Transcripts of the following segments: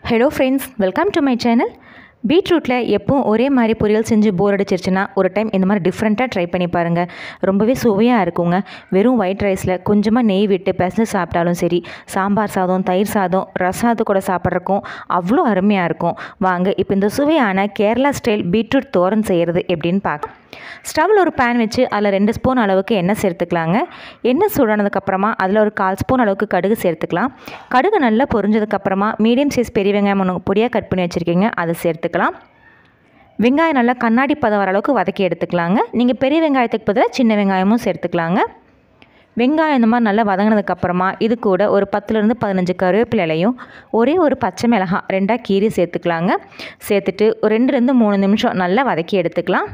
hello friends welcome to my channel பீட்ரூட்டில் எப்பவும் ஒரே மாதிரி பொரியல் செஞ்சு போர் அடிச்சிருச்சுன்னா ஒரு டைம் இந்த மாதிரி டிஃப்ரெண்ட்டாக ட்ரை பண்ணி பாருங்கள் ரொம்பவே சுவையாக இருக்குங்க வெறும் ஒயிட் ரைஸில் கொஞ்சமாக நெய் விட்டு பிசைஞ்சு சாப்பிட்டாலும் சரி சாம்பார் சாதம் தயிர் சாதம் ரசாத்து கூட சாப்பிட்றக்கும் அவ்வளோ அருமையாக இருக்கும் வாங்க இப்போ இந்த சுவையான கேரளா ஸ்டைல் பீட்ரூட் தோரன் செய்கிறது எப்படின்னு பார்க்கலாம் ஸ்டவ்வில் ஒரு பேன் வச்சு அதில் ரெண்டு ஸ்பூன் அளவுக்கு எண்ணெய் சேர்த்துக்கலாங்க எண்ணெய் சூடானதுக்கப்புறமா அதில் ஒரு கால் ஸ்பூன் அளவுக்கு கடுகு சேர்த்துக்கலாம் கடுகு நல்லா பொரிஞ்சதுக்கப்புறமா மீடியம் சைஸ் பெரிய வெங்காயம் ஒன்று பொடியாக கட் பண்ணி வச்சுருக்கீங்க அதை சேர்த்துக்கலாம் வெங்காயம் நல்லா கண்ணாடி பதம் வர அளவுக்கு வதக்கி எடுத்துக்கலாங்க நீங்கள் பெரிய வெங்காயத்துக்கு பதிலாக சின்ன வெங்காயமும் சேர்த்துக்கலாங்க வெங்காயம் இந்த மாதிரி நல்லா வதங்கினதுக்கப்புறமா இது கூட ஒரு பத்துலேருந்து பதினஞ்சு கருவேப்பிலையும் ஒரே ஒரு பச்சை மிளகாய் ரெண்டாக கீரி சேர்த்துக்கலாங்க சேர்த்துட்டு ஒரு ரெண்டுலேருந்து மூணு நிமிஷம் நல்லா வதக்கி எடுத்துக்கலாம்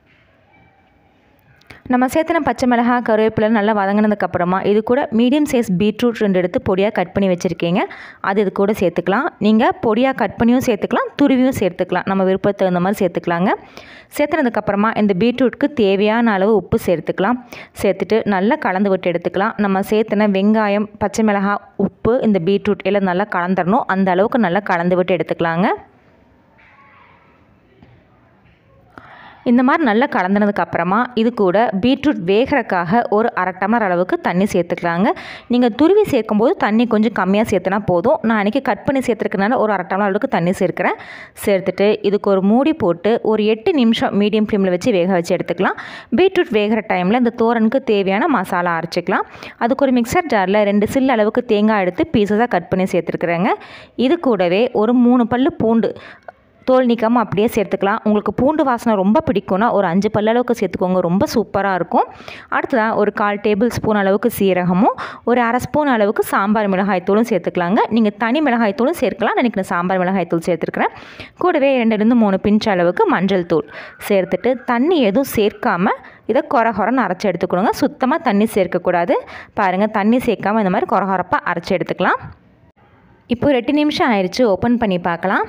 நம்ம சேர்த்துன பச்சை மிளகாய் கருவேப்பிலை நல்லா வதங்கினதுக்கப்புறமா இது கூட மீடியம் சைஸ் பீட்ரூட் ரெண்டு எடுத்து பொடியாக கட் பண்ணி வச்சுருக்கீங்க அது இது கூட சேர்த்துக்கலாம் நீங்கள் பொடியாக கட் பண்ணியும் சேர்த்துக்கலாம் துருவியும் சேர்த்துக்கலாம் நம்ம விருப்பத்துக்கு தகுந்த மாதிரி சேர்த்துக்கலாங்க சேர்த்துனதுக்கப்புறமா இந்த பீட்ரூட்க்கு தேவையான அளவு உப்பு சேர்த்துக்கலாம் சேர்த்துட்டு நல்லா கலந்து விட்டு எடுத்துக்கலாம் நம்ம சேர்த்துன வெங்காயம் பச்சை மிளகாய் உப்பு இந்த பீட்ரூட் எல்லாம் நல்லா கலந்துடணும் அந்த அளவுக்கு நல்லா கலந்து விட்டு எடுத்துக்கலாங்க இந்த மாதிரி நல்லா கலந்துனதுக்கு அப்புறமா இது கூட பீட்ரூட் வேகிறக்காக ஒரு அரை டம்ளர் அளவுக்கு தண்ணி சேர்த்துக்கலாங்க நீங்கள் துருவி சேர்க்கும்போது தண்ணி கொஞ்சம் கம்மியாக சேர்த்துனா போதும் நான் அன்றைக்கி கட் பண்ணி சேர்த்துருக்கனால ஒரு அரை டம்ளர் அளவுக்கு தண்ணி சேர்க்குறேன் சேர்த்துட்டு இதுக்கு ஒரு மூடி போட்டு ஒரு எட்டு நிமிஷம் மீடியம் ஃப்ளேமில் வச்சு வேக வச்சு எடுத்துக்கலாம் பீட்ரூட் வேகிற டைமில் இந்த தோரனுக்கு தேவையான மசாலா அரைச்சிக்கலாம் அதுக்கு ஒரு மிக்சர் ஜாரில் ரெண்டு சில்லு அளவுக்கு தேங்காய் எடுத்து பீஸஸாக கட் பண்ணி சேர்த்துருக்குறேங்க இது கூடவே ஒரு மூணு பல் பூண்டு தோல் நீக்காமல் அப்படியே சேர்த்துக்கலாம் உங்களுக்கு பூண்டு வாசனை ரொம்ப பிடிக்கும்னா ஒரு அஞ்சு பல்லளவுக்கு சேர்த்துக்கோங்க ரொம்ப சூப்பராக இருக்கும் அடுத்ததாக ஒரு கால் டேபிள் ஸ்பூன் அளவுக்கு சீரகமும் ஒரு அரை ஸ்பூன் அளவுக்கு சாம்பார் மிளகாய்த்தூளும் சேர்த்துக்கலாங்க நீங்கள் தனி மிளகாய்த்தூளும் சேர்க்கலாம் எனக்கு நான் சாம்பார் மிளகாய்த்தூள் சேர்த்துருக்குறேன் கூடவே ரெண்டுலேருந்து மூணு பிஞ்ச் அளவுக்கு மஞ்சள் தூள் சேர்த்துட்டு தண்ணி எதுவும் சேர்க்காமல் இதை கொர கொரன்னு அரைச்சி எடுத்துக்கணுங்க சுத்தமாக தண்ணி சேர்க்கக்கூடாது பாருங்கள் தண்ணி சேர்க்காமல் இந்த மாதிரி கொர கொரப்பாக அரைச்சி எடுத்துக்கலாம் இப்போ ரெண்டு நிமிஷம் ஆயிடுச்சு ஓப்பன் பண்ணி பார்க்கலாம்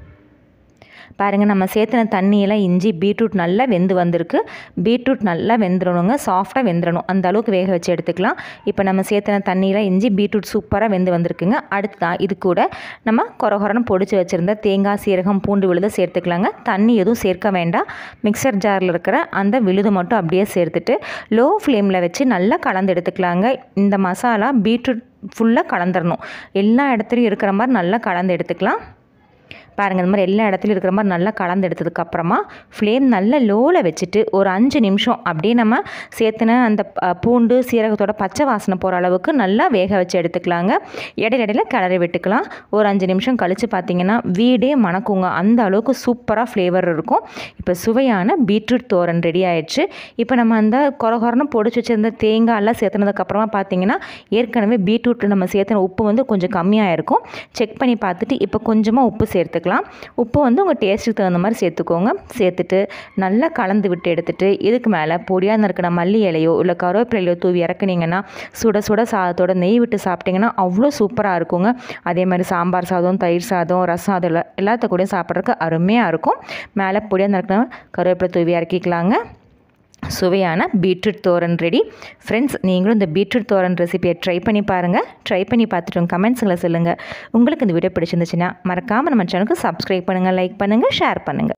பாருங்கள் நம்ம சேர்த்துன தண்ணியெல்லாம் இஞ்சி பீட்ரூட் நல்லா வெந்து வந்திருக்கு பீட்ரூட் நல்லா வெந்துடணுங்க சாஃப்டாக வெந்துடணும் அந்த அளவுக்கு வேக வச்சு எடுத்துக்கலாம் இப்போ நம்ம சேர்த்துன தண்ணியெலாம் இஞ்சி பீட்ரூட் சூப்பராக வெந்து வந்திருக்குங்க அடுத்ததான் இது கூட நம்ம கொரகொரன்னு பொடிச்சு வச்சுருந்த தேங்காய் சீரகம் பூண்டு விழுது சேர்த்துக்கலாங்க தண்ணி எதுவும் சேர்க்க வேண்டாம் மிக்சர் ஜாரில் இருக்கிற அந்த விழுது மட்டும் அப்படியே சேர்த்துட்டு லோ ஃப்ளேமில் வச்சு நல்லா கலந்து எடுத்துக்கலாங்க இந்த மசாலா பீட்ரூட் ஃபுல்லாக கலந்துடணும் எல்லா இடத்துலையும் இருக்கிற மாதிரி நல்லா கலந்து எடுத்துக்கலாம் பாருங்கள் இந்த மாதிரி எல்லா இடத்துலையும் இருக்கிற மாதிரி நல்லா கலந்து எடுத்ததுக்கப்புறமா ஃப்ளேம் நல்லா லோவில் வச்சுட்டு ஒரு அஞ்சு நிமிஷம் அப்படியே நம்ம சேர்த்துன அந்த பூண்டு சீரகத்தோட பச்சை வாசனை போகிற அளவுக்கு நல்லா வேக வச்சு எடுத்துக்கலாங்க இடையில இடையில கிளறி விட்டுக்கலாம் ஒரு அஞ்சு நிமிஷம் கழித்து பார்த்தீங்கன்னா வீடே மணக்குங்க அந்த அளவுக்கு சூப்பராக ஃப்ளேவர் இருக்கும் இப்போ சுவையான பீட்ரூட் தோரன் ரெடி ஆயிடுச்சு இப்போ நம்ம அந்த கொரகொரன்னு பொடிச்சு வச்சிருந்த தேங்காயெல்லாம் சேர்த்துனதுக்கப்புறமா பார்த்தீங்கன்னா ஏற்கனவே பீட்ரூட்டில் நம்ம சேர்த்துன உப்பு வந்து கொஞ்சம் கம்மியாக இருக்கும் செக் பண்ணி பார்த்துட்டு இப்போ கொஞ்சமாக உப்பு சேர்த்துக்கலாம் உப்பு வந்து உங்கள் டேஸ்ட்டுக்கு தகுந்த மாதிரி சேர்த்துக்கோங்க சேர்த்துட்டு நல்லா கலந்து விட்டு எடுத்துட்டு இதுக்கு மேலே பொடியாக நறுக்கின மல்லி இலையோ இல்லை கருவேப்பிலையோ தூவி இறக்குனீங்கன்னா சுட சுட சாதத்தோட நெய் விட்டு சாப்பிட்டிங்கன்னா அவ்வளோ சூப்பராக இருக்குங்க அதே மாதிரி சாம்பார் சாதம் தயிர் சாதம் ரசம் சாதம் எல்லா எல்லாத்த கூடயும் சாப்பிட்றதுக்கு அருமையாக இருக்கும் மேலே பொடியாக நறுக்கின கருவேப்பிலை தூவி இறக்கிக்கலாங்க சுவையான பீட்ரூட் தோரன் ரெடி ஃப்ரெண்ட்ஸ் நீங்களும் இந்த பீட்ரூட் தோரன் ரெசிபியை ட்ரை பண்ணி பாருங்கள் ட்ரை பண்ணி பார்த்துட்டு கமெண்ட்ஸில் சொல்லுங்கள் உங்களுக்கு இந்த வீடியோ பிடிச்சிருந்துச்சுன்னா மறக்காமல் நம்ம சேனலுக்கு சப்ஸ்கிரைப் பண்ணுங்கள் லைக் பண்ணுங்கள் ஷேர் பண்ணுங்கள்